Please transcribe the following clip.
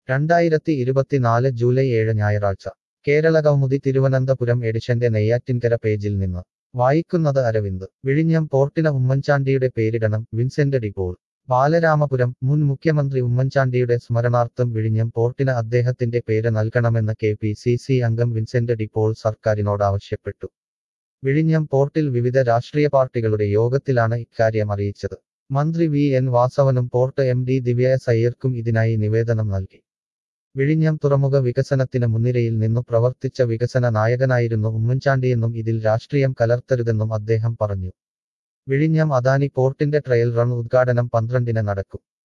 രണ്ടായിരത്തി ഇരുപത്തിനാല് ജൂലൈ ഏഴ് ഞായറാഴ്ച കേരള കൗമുദി തിരുവനന്തപുരം എഡിഷന്റെ നെയ്യാറ്റിൻകര പേജിൽ നിന്ന് വായിക്കുന്നത് അരവിന്ദ് വിഴിഞ്ഞം പോർട്ടിന് ഉമ്മൻചാണ്ടിയുടെ പേരിടണം വിൻസെന്റ് ഡിപോൾ ബാലരാമപുരം മുൻ മുഖ്യമന്ത്രി ഉമ്മൻചാണ്ടിയുടെ സ്മരണാർത്ഥം വിഴിഞ്ഞം പോർട്ടിന് അദ്ദേഹത്തിന്റെ പേര് നൽകണമെന്ന് കെ പി സി സി അംഗം വിൻസെന്റ് ഡിപോൾ സർക്കാരിനോട് ആവശ്യപ്പെട്ടു വിഴിഞ്ഞം പോർട്ടിൽ വിവിധ രാഷ്ട്രീയ പാർട്ടികളുടെ യോഗത്തിലാണ് ഇക്കാര്യം അറിയിച്ചത് മന്ത്രി വി എൻ വാസവനും പോർട്ട് എം ഡി ദിവ്യ സയ്യർക്കും ഇതിനായി നിവേദനം നൽകി വിഴിഞ്ഞം തുറമുഖ വികസനത്തിന് മുൻനിരയിൽ നിന്നു പ്രവർത്തിച്ച വികസന നായകനായിരുന്നു ഉമ്മൻചാണ്ടിയെന്നും ഇതിൽ രാഷ്ട്രീയം കലർത്തരുതെന്നും അദ്ദേഹം പറഞ്ഞു വിഴിഞ്ഞം അദാനി പോർട്ടിന്റെ ട്രയൽ റൺ ഉദ്ഘാടനം പന്ത്രണ്ടിന് നടക്കും